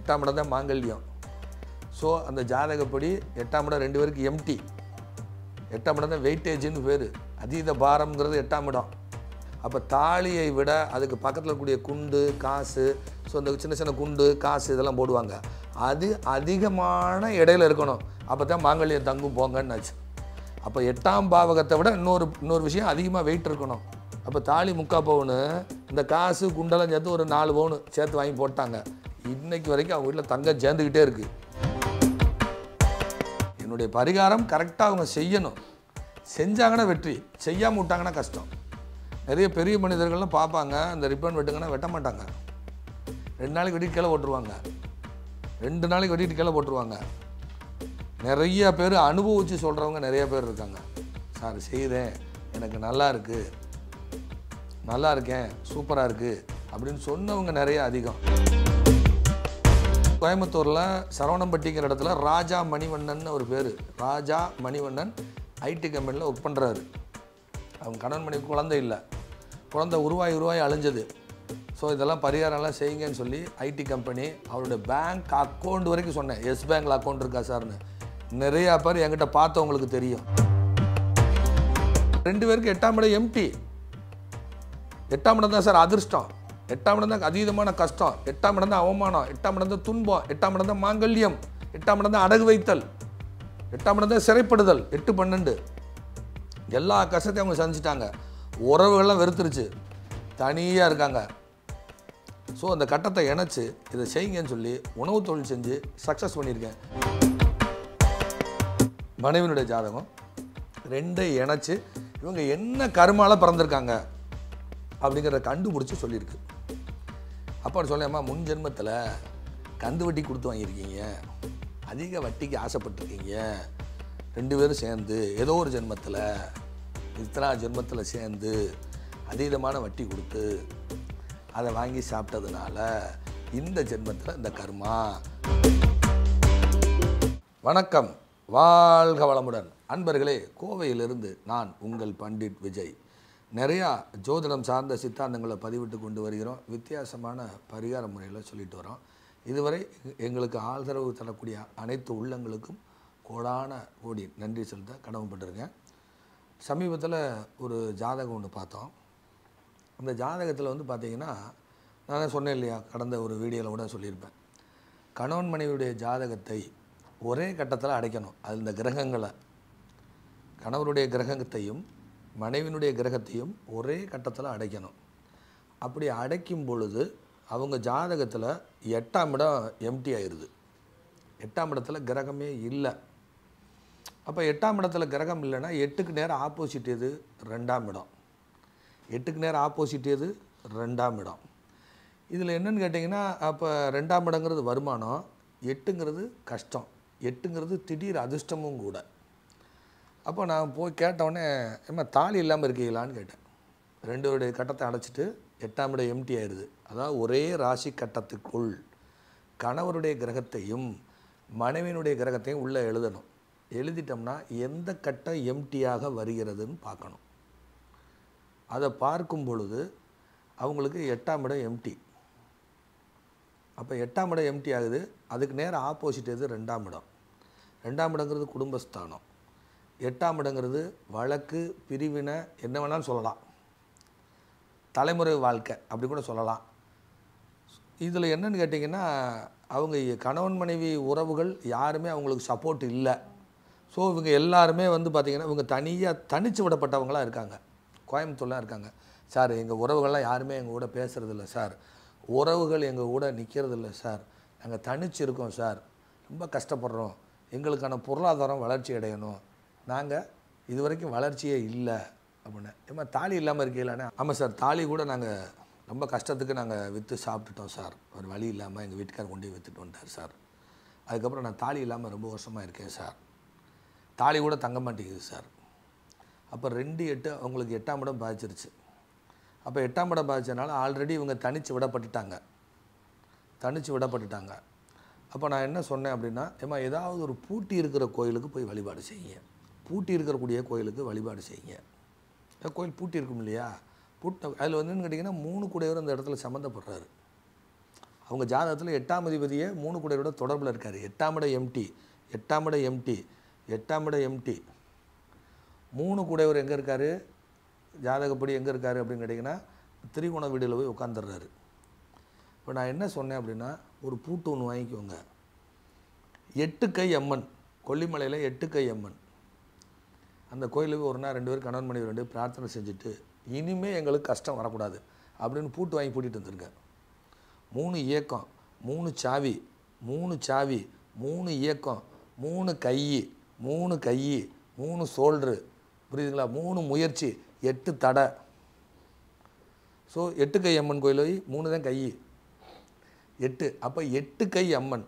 எட்டாம் இடம் தான் மாங்கல்யம் ஸோ அந்த ஜாதகப்படி எட்டாம் இடம் ரெண்டு பேருக்கு எம்டி எட்டாம் இடம் தான் வெயிட்டேஜ்னு பேர் அதீத பாரம்ங்கிறது எட்டாம் இடம் அப்போ தாலியை விட அதுக்கு பக்கத்தில் இருக்கக்கூடிய குண்டு காசு ஸோ இந்த சின்ன சின்ன குண்டு காசு இதெல்லாம் போடுவாங்க அது அதிகமான இடையில இருக்கணும் அப்போ தான் மாங்கல்யம் தங்கும் போங்கன்னாச்சு அப்போ எட்டாம் பாவகத்தை விட இன்னொரு இன்னொரு விஷயம் அதிகமாக வெயிட் இருக்கணும் அப்போ தாலி முக்கா பவுனு இந்த காசு குண்டெல்லாம் சேர்த்து ஒரு நாலு பவுனு சேர்த்து வாங்கி போட்டாங்க இன்னைக்கு வரைக்கும் அவங்க வீட்டில் தங்கம் சேர்ந்துக்கிட்டே இருக்குது என்னுடைய பரிகாரம் கரெக்டாக அவங்க செய்யணும் செஞ்சாங்கன்னா வெற்றி செய்யாமல் விட்டாங்கன்னா கஷ்டம் நிறைய பெரிய மனிதர்கள்லாம் பார்ப்பாங்க அந்த ரிப்பன் வெட்டுங்கன்னா வெட்ட மாட்டாங்க ரெண்டு நாளைக்கு வெட்டிட்டு கீழே போட்டுருவாங்க ரெண்டு நாளைக்கு வெட்டிட்டு கீழே போட்டுருவாங்க நிறைய பேர் அனுபவித்து சொல்கிறவங்க நிறைய பேர் இருக்காங்க சார் செய்கிறேன் எனக்கு நல்லா இருக்குது நல்லா இருக்கேன் சூப்பராக இருக்குது அப்படின்னு சொன்னவங்க நிறைய அதிகம் கோயம்புத்தூரில் சரவணம்பட்டிங்கிற இடத்துல ராஜா மணிவண்ணன் ஒரு பேர் ராஜா மணிவண்ணன் ஐடி கம்பெனியில் ஒர்க் பண்ணுறாரு அவங்க கணவன் மனைவி குழந்தை இல்லை குழந்தை உருவாகி உருவாகி அழிஞ்சது ஸோ இதெல்லாம் பரிகாரம்லாம் செய்யுங்கன்னு சொல்லி ஐடி கம்பெனி அவருடைய பேங்க் அக்கௌண்ட் வரைக்கும் சொன்னேன் எஸ் பேங்க்ல அக்கௌண்ட் இருக்கா சார்னு நிறையா பேர் என்கிட்ட பார்த்தவங்களுக்கு தெரியும் ரெண்டு பேருக்கு எட்டாம் இடம் எம்டி எட்டாம் இடம் தான் சார் அதிர்ஷ்டம் எட்டாம் இடம் தான் அதீதமான கஷ்டம் எட்டாம் இடம் தான் அவமானம் எட்டாம் இடம் தான் துன்பம் எட்டாம் இடம் தான் மாங்கல்யம் எட்டாம் இடம் தான் அடகு வைத்தல் எட்டாம் இடம் தான் சிறைப்படுதல் எட்டு பன்னெண்டு எல்லா கஷ்டத்தையும் அவங்க சந்திச்சிட்டாங்க உறவுகள்லாம் வெறுத்துருச்சு தனியாக இருக்காங்க ஸோ அந்த கட்டத்தை இணைச்சு இதை செய்யுங்கன்னு சொல்லி உணவு தொழில் செஞ்சு சக்ஸஸ் பண்ணியிருக்கேன் மனைவினுடைய ஜாதகம் ரெண்டை இணைச்சு இவங்க என்ன கருமால பிறந்திருக்காங்க அப்படிங்கிறத கண்டுபிடிச்சி சொல்லியிருக்கு அப்போ சொன்னேம்மா முன் ஜென்மத்தில் கந்து வட்டி கொடுத்து வாங்கியிருக்கீங்க அதிக வட்டிக்கு ஆசைப்பட்டிருக்கீங்க ரெண்டு பேரும் சேர்ந்து ஏதோ ஒரு ஜென்மத்தில் இத்தனா ஜென்மத்தில் சேர்ந்து அதீதமான வட்டி கொடுத்து அதை வாங்கி சாப்பிட்டதுனால இந்த ஜென்மத்தில் இந்த கர்மா வணக்கம் வாழ்க வளமுடன் அன்பர்களே கோவையிலிருந்து நான் உங்கள் பண்டிட் விஜய் நிறையா ஜோதிடம் சார்ந்த சித்தாந்தங்களை பதிவிட்டு கொண்டு வருகிறோம் வித்தியாசமான பரிகார முறையில் சொல்லிட்டு வரோம் இதுவரை எங்களுக்கு ஆதரவு தரக்கூடிய அனைத்து உள்ளங்களுக்கும் கோடான கோடி நன்றி செலுத்த கடமைப்பட்டிருக்கேன் சமீபத்தில் ஒரு ஜாதகம் ஒன்று பார்த்தோம் அந்த ஜாதகத்தில் வந்து பார்த்தீங்கன்னா நான் தான் சொன்னேன் இல்லையா கடந்த ஒரு வீடியோவில் கூட சொல்லியிருப்பேன் கணவன் மனைவியுடைய ஜாதகத்தை ஒரே கட்டத்தில் அடைக்கணும் அது இந்த கிரகங்களை கணவருடைய கிரகத்தையும் மனைவியினுடைய கிரகத்தையும் ஒரே கட்டத்தில் அடைக்கணும் அப்படி அடைக்கும் பொழுது அவங்க ஜாதகத்தில் எட்டாம் இடம் எம்டி ஆயிடுது எட்டாம் இடத்துல கிரகமே இல்லை அப்போ எட்டாம் இடத்துல கிரகம் இல்லைன்னா எட்டுக்கு நேரம் ஆப்போசிட் எது ரெண்டாம் இடம் எட்டுக்கு நேரம் ஆப்போசிட் எது ரெண்டாம் இடம் இதில் என்னன்னு கேட்டிங்கன்னா அப்போ ரெண்டாம் இடங்கிறது வருமானம் எட்டுங்கிறது கஷ்டம் எட்டுங்கிறது திடீர் அதிர்ஷ்டமும் கூட அப்போ நான் போய் கேட்டவுடனே ஏம்மா தாலி இல்லாமல் இருக்கீங்களான்னு கேட்டேன் ரெண்டு கட்டத்தை அடைச்சிட்டு எட்டாம் இடம் எம்டி ஆயிடுது அதாவது ஒரே ராசி கட்டத்துக்குள் கணவருடைய கிரகத்தையும் மனைவியினுடைய கிரகத்தையும் உள்ளே எழுதணும் எழுதிட்டோம்னா எந்த கட்டம் எம்டியாக வருகிறதுன்னு பார்க்கணும் அதை பார்க்கும் பொழுது அவங்களுக்கு எட்டாம் இடம் எம்டி அப்போ எட்டாம் இடம் எம்டி ஆகுது அதுக்கு நேரம் ஆப்போசிட் எது ரெண்டாம் இடம் ரெண்டாம் இடங்கிறது குடும்பஸ்தானம் எட்டாம் இடங்கிறது வழக்கு பிரிவினை என்ன வேணாலும் சொல்லலாம் தலைமுறை வாழ்க்கை அப்படி கூட சொல்லலாம் இதில் என்னன்னு கேட்டிங்கன்னா அவங்க கணவன் மனைவி உறவுகள் யாருமே அவங்களுக்கு சப்போர்ட் இல்லை ஸோ இவங்க எல்லாருமே வந்து பார்த்திங்கன்னா இவங்க தனியாக தனிச்சு விடப்பட்டவங்களாக இருக்காங்க கோயம்புத்தூர்லாம் இருக்காங்க சார் எங்கள் உறவுகள்லாம் யாருமே எங்கள் கூட பேசுகிறதில்ல சார் உறவுகள் எங்கள் கூட நிற்கிறதில்ல சார் நாங்கள் தனிச்சு இருக்கோம் சார் ரொம்ப கஷ்டப்படுறோம் எங்களுக்கான பொருளாதாரம் வளர்ச்சி அடையணும் நாங்கள் இது வரைக்கும் வளர்ச்சியே இல்லை அப்படின்னு ஏமா தாலி இல்லாமல் இருக்கீங்களாண்ணே ஆமாம் சார் தாலி கூட நாங்கள் ரொம்ப கஷ்டத்துக்கு நாங்கள் விற்று சாப்பிட்டுட்டோம் சார் ஒரு வழி இல்லாமல் எங்கள் வீட்டுக்காரர் கொண்டு போய் விற்றுட்டு வந்துட்டார் சார் அதுக்கப்புறம் நான் தாலி இல்லாமல் ரொம்ப வருஷமாக இருக்கேன் சார் தாலி கூட தங்க மாட்டேங்குது சார் அப்போ ரெண்டு எட்டு அவங்களுக்கு எட்டாம் இடம் பாதிச்சிருச்சு அப்போ எட்டாம் இடம் பாதிச்சதுனால ஆல்ரெடி இவங்க தனித்து விடப்பட்டுட்டாங்க தனித்து விடப்பட்டுட்டாங்க அப்போ நான் என்ன சொன்னேன் அப்படின்னா ஏம்மா ஏதாவது ஒரு பூட்டி இருக்கிற கோயிலுக்கு போய் வழிபாடு செய்யுங்க பூட்டி இருக்கக்கூடிய கோயிலுக்கு வழிபாடு செய்யுங்க ஏன் கோயில் பூட்டி இருக்கும் இல்லையா பூட்ட அதில் வந்துன்னு கேட்டிங்கன்னா மூணு கூடையவர் அந்த இடத்துல சம்மந்தப்படுறாரு அவங்க ஜாதகத்தில் எட்டாம் அதிபதியே மூணு குடையோட தொடர்பில் இருக்கார் எட்டாம் இடம் எம்டி எட்டாம் இடம் எம்டி எட்டாம் இடம் எம்டி மூணு கூடையவர் எங்கே இருக்கார் ஜாதகப்படி எங்கே இருக்கார் அப்படின்னு கேட்டிங்கன்னா திரிகோண வீடில் போய் உட்காந்துடுறாரு இப்போ நான் என்ன சொன்னேன் அப்படின்னா ஒரு பூட்டு ஒன்று வாங்கிக்கோங்க எட்டு கை அம்மன் கொல்லிமலையில் எட்டு கை அம்மன் அந்த கோயிலுக்கு ஒரு நாள் ரெண்டு பேர் கணவன் மனைவி ரெண்டு பேர் பிரார்த்தனை செஞ்சுட்டு இனிமே எங்களுக்கு கஷ்டம் வரக்கூடாது அப்படின்னு பூட்டு வாங்கி பூட்டிட்டு வந்துருங்க மூணு இயக்கம் மூணு சாவி மூணு சாவி மூணு இயக்கம் மூணு கை மூணு கை மூணு சோல்ட்ரு புரியுதுங்களா மூணு முயற்சி எட்டு தடை ஸோ எட்டு கை அம்மன் கோயில் போய் மூணு தான் கை எட்டு அப்போ எட்டு கை அம்மன்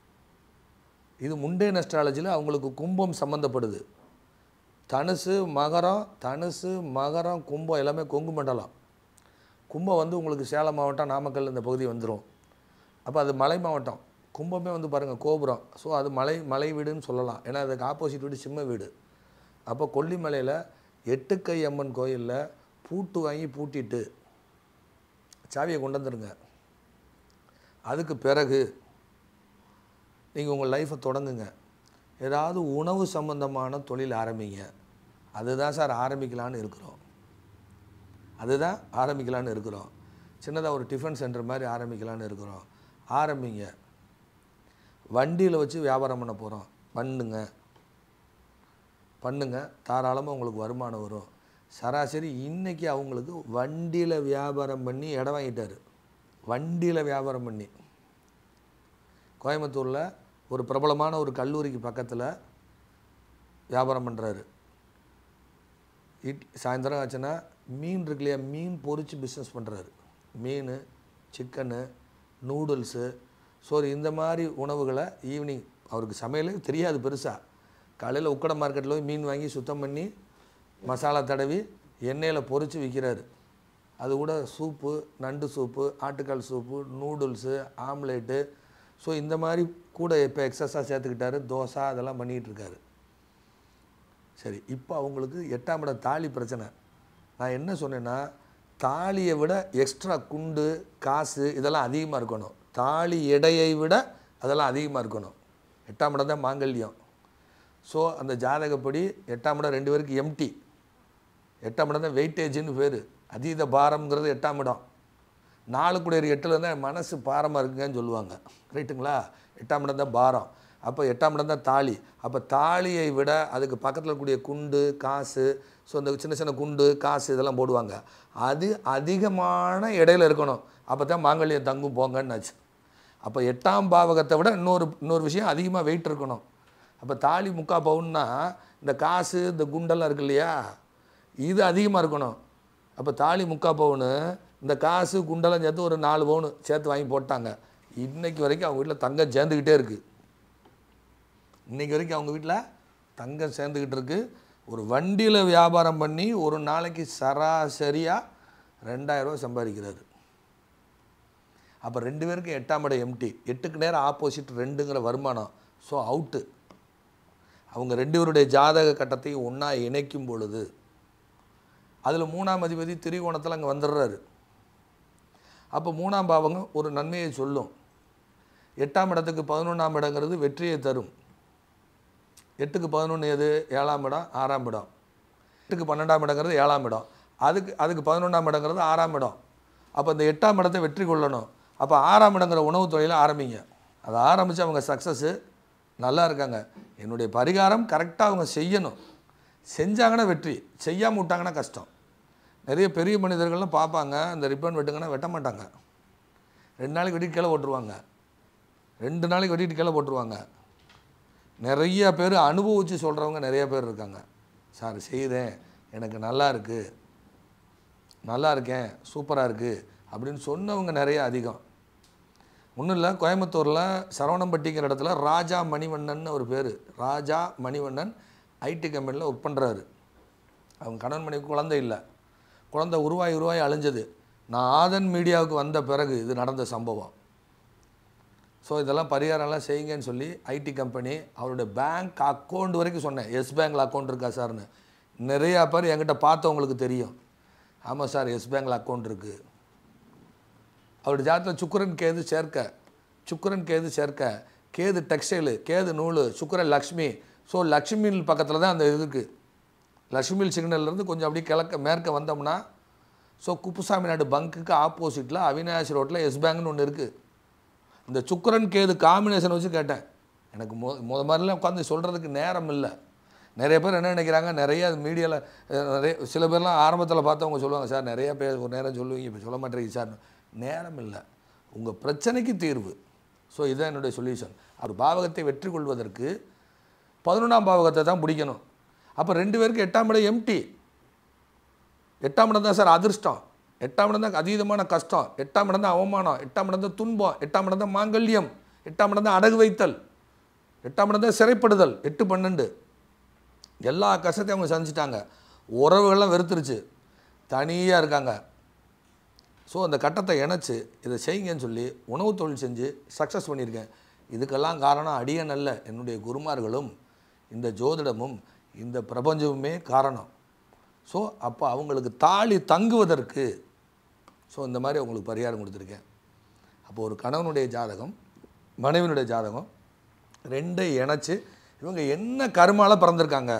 இது முண்டேன் அஸ்ட்ராலஜியில் அவங்களுக்கு கும்பம் சம்மந்தப்படுது தனுசு மகரம் தனுசு மகரம் கும்பம் எல்லாமே கொங்கு மண்டலம் கும்பம் வந்து உங்களுக்கு சேலம் மாவட்டம் நாமக்கல் இந்த பகுதி வந்துடும் அப்போ அது மலை மாவட்டம் கும்பமே வந்து பாருங்கள் கோபுரம் ஸோ அது மலை மலை வீடுன்னு சொல்லலாம் ஏன்னா அதுக்கு ஆப்போசிட் வீடு சிம்ம வீடு அப்போ கொல்லிமலையில் எட்டுக்கை அம்மன் கோயிலில் பூட்டு வாங்கி பூட்டிட்டு சாவியை கொண்டு வந்துருங்க அதுக்கு பிறகு நீங்கள் உங்கள் லைஃப்பை தொடங்குங்க ஏதாவது உணவு சம்பந்தமான தொழில் ஆரம்பிங்க அதுதான் சார் ஆரம்பிக்கலான்னு இருக்கிறோம் அதுதான் ஆரம்பிக்கலான்னு இருக்கிறோம் சின்னதாக ஒரு டிஃபன் சென்டர் மாதிரி ஆரம்பிக்கலான்னு இருக்கிறோம் ஆரம்பிங்க வண்டியில் வச்சு வியாபாரம் பண்ண போகிறோம் பண்ணுங்க பண்ணுங்க தாராளமாக உங்களுக்கு வருமானம் வரும் சராசரி இன்னைக்கு அவங்களுக்கு வண்டியில் வியாபாரம் பண்ணி இடம் வாங்கிட்டாரு வண்டியில் வியாபாரம் பண்ணி கோயம்புத்தூரில் ஒரு பிரபலமான ஒரு கல்லூரிக்கு பக்கத்தில் வியாபாரம் பண்ணுறாரு இட் சாயந்தரம் ஆச்சுன்னா மீன் இருக்கு இல்லையா மீன் பொரித்து பிஸ்னஸ் பண்ணுறாரு மீன் சிக்கனு நூடுல்ஸு ஸோ இந்த மாதிரி உணவுகளை ஈவினிங் அவருக்கு சமையலே தெரியாது பெருசாக காலையில் உக்கடை மார்க்கெட்டில் போய் மீன் வாங்கி சுத்தம் பண்ணி மசாலா தடவி எண்ணெயில் பொரித்து விற்கிறாரு அது கூட சூப்பு நண்டு சூப்பு ஆட்டுக்கால் சூப்பு நூடுல்ஸு ஆம்லேட்டு ஸோ இந்த மாதிரி கூட இப்போ எக்ஸஸாக சேர்த்துக்கிட்டாரு தோசை அதெல்லாம் பண்ணிகிட்டு இருக்காரு சரி இப்போ அவங்களுக்கு எட்டாம் இடம் தாலி பிரச்சனை நான் என்ன சொன்னேன்னா தாலியை விட எக்ஸ்ட்ரா குண்டு காசு இதெல்லாம் அதிகமாக இருக்கணும் தாலி எடையை விட அதெல்லாம் அதிகமாக இருக்கணும் எட்டாம் இடம் தான் மாங்கல்யம் ஸோ அந்த ஜாதகப்படி எட்டாம் இடம் ரெண்டு பேருக்கு எம்டி எட்டாம் இடம் தான் வெயிட்டேஜ்னு பேர் அதீத பாரம்ங்கிறது எட்டாம் இடம் நாலு குடியர் எட்டில் இருந்தால் மனசு பாரமாக இருக்குங்கன்னு சொல்லுவாங்க ரைட்டுங்களா எட்டாம் இடம் தான் பாரம் அப்போ எட்டாம் இடம் தான் தாலி அப்போ தாலியை விட அதுக்கு பக்கத்தில் இருக்கக்கூடிய குண்டு காசு ஸோ இந்த சின்ன சின்ன குண்டு காசு இதெல்லாம் போடுவாங்க அது அதிகமான இடையில இருக்கணும் அப்போ தான் மாங்கல்யம் தங்கும் போங்கன்னாச்சு அப்போ எட்டாம் பாவகத்தை விட இன்னொரு இன்னொரு விஷயம் அதிகமாக வெயிட் இருக்கணும் அப்போ தாலி முக்கா பவுன்னா இந்த காசு இந்த குண்டெல்லாம் இருக்கு இல்லையா இது அதிகமாக இருக்கணும் அப்போ தாலி முக்கா பவுனு இந்த காசு குண்டெல்லாம் சேர்த்து ஒரு நாலு பவுனு சேர்த்து வாங்கி போட்டாங்க இன்னைக்கு வரைக்கும் அவங்க வீட்டில் தங்கம் சேர்ந்துக்கிட்டே இருக்குது இன்னைக்கு வரைக்கும் அவங்க வீட்டில் தங்கம் சேர்ந்துக்கிட்டு இருக்கு ஒரு வண்டியில் வியாபாரம் பண்ணி ஒரு நாளைக்கு சராசரியாக ரெண்டாயிரரூவா சம்பாதிக்கிறாரு அப்போ ரெண்டு பேருக்கும் எட்டாம் இடம் எம்டி எட்டுக்கு நேரம் ஆப்போசிட் ரெண்டுங்கிற வருமானம் ஸோ அவுட்டு அவங்க ரெண்டு பேருடைய ஜாதக கட்டத்தையும் ஒன்றா இணைக்கும் பொழுது அதில் மூணாம் அதிபதி திரிகோணத்தில் அங்கே வந்துடுறாரு அப்போ மூணாம் பாவங்க ஒரு நன்மையை சொல்லும் எட்டாம் இடத்துக்கு பதினொன்றாம் இடங்கிறது வெற்றியை தரும் எட்டுக்கு பதினொன்று எது ஏழாம் இடம் ஆறாம் இடம் எட்டுக்கு பன்னெண்டாம் இடங்கிறது ஏழாம் இடம் அதுக்கு அதுக்கு பதினொன்றாம் இடங்கிறது ஆறாம் இடம் அப்போ இந்த எட்டாம் இடத்தை வெற்றி கொள்ளணும் அப்போ ஆறாம் இடங்கிற உணவு தொழிலை ஆரம்பிங்க அதை ஆரம்பித்து அவங்க சக்ஸஸ்ஸு நல்லா இருக்காங்க என்னுடைய பரிகாரம் கரெக்டாக அவங்க செய்யணும் செஞ்சாங்கன்னா வெற்றி செய்யாமல் விட்டாங்கன்னா கஷ்டம் நிறைய பெரிய மனிதர்கள்லாம் பார்ப்பாங்க அந்த ரிப்பன் வெட்டுங்கன்னா வெட்ட மாட்டாங்க ரெண்டு நாளைக்கு வெட்டிட்டு கீழே போட்டுருவாங்க ரெண்டு நாளைக்கு வெட்டிட்டு கீழே போட்டுருவாங்க நிறைய பேர் அனுபவித்து சொல்கிறவங்க நிறைய பேர் இருக்காங்க சார் செய்தேன் எனக்கு நல்லா இருக்குது நல்லா இருக்கேன் சூப்பராக இருக்குது அப்படின்னு சொன்னவங்க நிறைய அதிகம் ஒன்றும் இல்லை கோயம்புத்தூரில் சரவணம்பட்டிங்கிற இடத்துல ராஜா மணிவண்ணன் ஒரு பேர் ராஜா மணிவண்ணன் ஐடி கம்பெனியில் ஒர்க் பண்ணுறாரு அவங்க கணவன் மனைவிக்கு குழந்தை இல்லை குழந்தை உருவாகி உருவாகி அழிஞ்சது நான் ஆதன் மீடியாவுக்கு வந்த பிறகு இது நடந்த சம்பவம் ஸோ இதெல்லாம் பரிகாரம்லாம் செய்யுங்கன்னு சொல்லி ஐடி கம்பெனி அவருடைய பேங்க் அக்கௌண்ட் வரைக்கும் சொன்னேன் எஸ் பேங்க்கில் அக்கௌண்ட் இருக்கா சார்னு நிறையா பேர் என்கிட்ட பார்த்தவங்களுக்கு தெரியும் ஆமாம் சார் எஸ் பேங்க்கில் அக்கௌண்ட் இருக்குது அவருடைய ஜாதகத்தில் சுக்கிரன் கேது சேர்க்க சுக்கிரன் கேது சேர்க்க கேது டெக்ஸ்டைலு கேது நூல் சுக்கிரன் லக்ஷ்மி ஸோ லக்ஷ்மி பக்கத்தில் தான் அந்த இது இருக்குது லக்ஷ்மி சிக்னல்லேருந்து கொஞ்சம் அப்படியே கிழக்க மேற்க வந்தோம்னா ஸோ குப்புசாமி நாடு பங்குக்கு ஆப்போசிட்டில் அவினாசி ரோட்டில் எஸ் பேங்க்னு ஒன்று இருக்குது இந்த சுக்கிரன் கேது காம்பினேஷன் வச்சு கேட்டேன் எனக்கு மொ முத மாதிரிலாம் உட்காந்து சொல்கிறதுக்கு நேரம் இல்லை நிறைய பேர் என்ன நினைக்கிறாங்க நிறைய மீடியாவில் நிறைய சில பேர்லாம் ஆரம்பத்தில் பார்த்தவங்க சொல்லுவாங்க சார் நிறைய பேர் ஒரு நேரம் சொல்லுவீங்க இப்போ சொல்ல மாட்டேங்க சார் நேரம் இல்லை உங்கள் பிரச்சனைக்கு தீர்வு ஸோ இதுதான் என்னுடைய சொல்யூஷன் அவர் பாவகத்தை வெற்றி கொள்வதற்கு பதினொன்றாம் பாவகத்தை தான் பிடிக்கணும் அப்போ ரெண்டு பேருக்கு எட்டாம் இடம் எம்டி எட்டாம் இடம் தான் சார் அதிர்ஷ்டம் எட்டாம் இடம் தான் அதீதமான கஷ்டம் எட்டாம் இடம் தான் அவமானம் எட்டாம் இடம் தான் துன்பம் எட்டாம் இடம் தான் மாங்கல்யம் எட்டாம் இடம் தான் அடகு வைத்தல் எட்டாம் இடம் தான் சிறைப்படுதல் எட்டு பன்னெண்டு எல்லா கஷ்டத்தையும் அவங்க சந்திச்சிட்டாங்க உறவுகள்லாம் வெறுத்துருச்சு தனியாக இருக்காங்க ஸோ அந்த கட்டத்தை இணைச்சு இதை செய்யுங்கன்னு சொல்லி உணவு தொழில் செஞ்சு சக்ஸஸ் பண்ணியிருக்கேன் இதுக்கெல்லாம் காரணம் அடியன் அல்ல என்னுடைய குருமார்களும் இந்த ஜோதிடமும் இந்த பிரபஞ்சமுமே காரணம் ஸோ அப்போ அவங்களுக்கு தாலி தங்குவதற்கு ஸோ இந்த மாதிரி அவங்களுக்கு பரிகாரம் கொடுத்துருக்கேன் அப்போ ஒரு கணவனுடைய ஜாதகம் மனைவினுடைய ஜாதகம் ரெண்டை இணைச்சு இவங்க என்ன கருமால பிறந்திருக்காங்க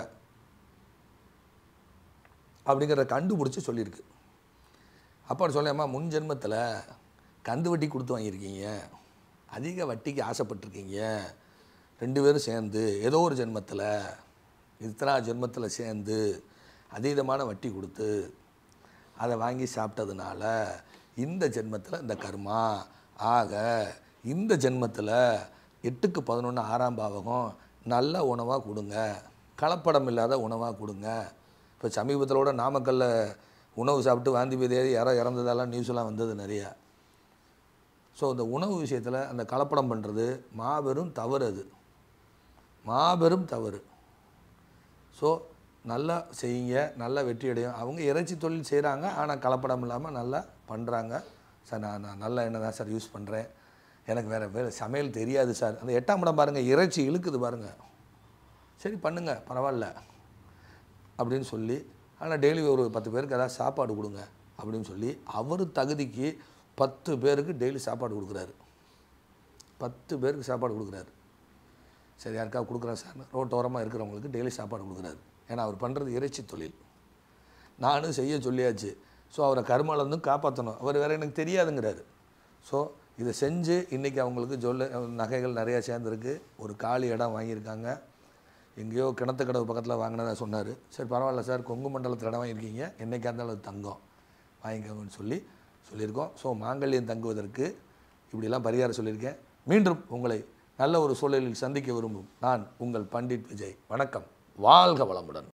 அப்படிங்கிறத கண்டுபிடிச்சி சொல்லியிருக்கு அப்பா சொல்லேம்மா முன் ஜென்மத்தில் கந்து வட்டி கொடுத்து வாங்கியிருக்கீங்க அதிக வட்டிக்கு ஆசைப்பட்டிருக்கீங்க ரெண்டு பேரும் சேர்ந்து ஏதோ ஒரு ஜென்மத்தில் இத்தனா ஜென்மத்தில் சேர்ந்து அதீதமான வட்டி கொடுத்து அதை வாங்கி சாப்பிட்டதுனால இந்த ஜென்மத்தில் இந்த கர்மா ஆக இந்த ஜென்மத்தில் எட்டுக்கு பதினொன்று ஆறாம் பாவகம் நல்ல உணவாக கொடுங்க கலப்படம் இல்லாத உணவாக கொடுங்க இப்போ சமீபத்திலோட நாமக்கல்ல உணவு சாப்பிட்டு வாந்தி பேதியாதி யாரோ இறந்ததெல்லாம் நியூஸ்லாம் வந்தது நிறையா ஸோ இந்த உணவு விஷயத்தில் அந்த கலப்படம் பண்ணுறது மாபெரும் தவறு அது மாபெரும் தவறு ஸோ நல்லா செய்யுங்க நல்லா வெற்றி அடையும் அவங்க இறைச்சி தொழில் செய்கிறாங்க ஆனால் கலப்படம் இல்லாமல் நல்லா பண்ணுறாங்க சார் நான் நான் நல்ல எண்ணெய் தான் சார் யூஸ் பண்ணுறேன் எனக்கு வேறு வேலை சமையல் தெரியாது சார் அந்த எட்டாம் இடம் பாருங்கள் இறைச்சி இழுக்குது பாருங்கள் சரி பண்ணுங்க பரவாயில்ல அப்படின்னு சொல்லி ஆனால் டெய்லி ஒரு பத்து பேருக்கு ஏதாவது சாப்பாடு கொடுங்க அப்படின்னு சொல்லி அவர் தகுதிக்கு பத்து பேருக்கு டெய்லி சாப்பாடு கொடுக்குறாரு பத்து பேருக்கு சாப்பாடு கொடுக்குறாரு சரி யாருக்கா கொடுக்குறேன் சார் ரோட்டோரமாக இருக்கிறவங்களுக்கு டெய்லி சாப்பாடு கொடுக்குறாரு ஏன்னா அவர் பண்ணுறது இறைச்சி தொழில் நானும் செய்ய சொல்லியாச்சு ஸோ அவரை கருமாலேருந்தும் காப்பாற்றணும் அவர் வேறு எனக்கு தெரியாதுங்கிறாரு ஸோ இதை செஞ்சு இன்றைக்கி அவங்களுக்கு ஜொல்ல நகைகள் நிறையா சேர்ந்துருக்கு ஒரு காலி இடம் வாங்கியிருக்காங்க எங்கேயோ கிணத்துக்கடவு பக்கத்தில் வாங்கினதா சொன்னார் சரி பரவாயில்ல சார் கொங்கு மண்டலத்தில் இடம் வாங்கியிருக்கீங்க என்றைக்கா இருந்தாலும் அது தங்கம் வாங்கிக்கோங்கன்னு சொல்லி சொல்லியிருக்கோம் ஸோ மாங்கல்யம் தங்குவதற்கு இப்படிலாம் பரிகாரம் சொல்லியிருக்கேன் மீண்டும் உங்களை நல்ல ஒரு சூழலில் சந்திக்க விரும்பும் நான் உங்கள் பண்டிட் விஜய் வணக்கம் வாழ்க வளமுடன்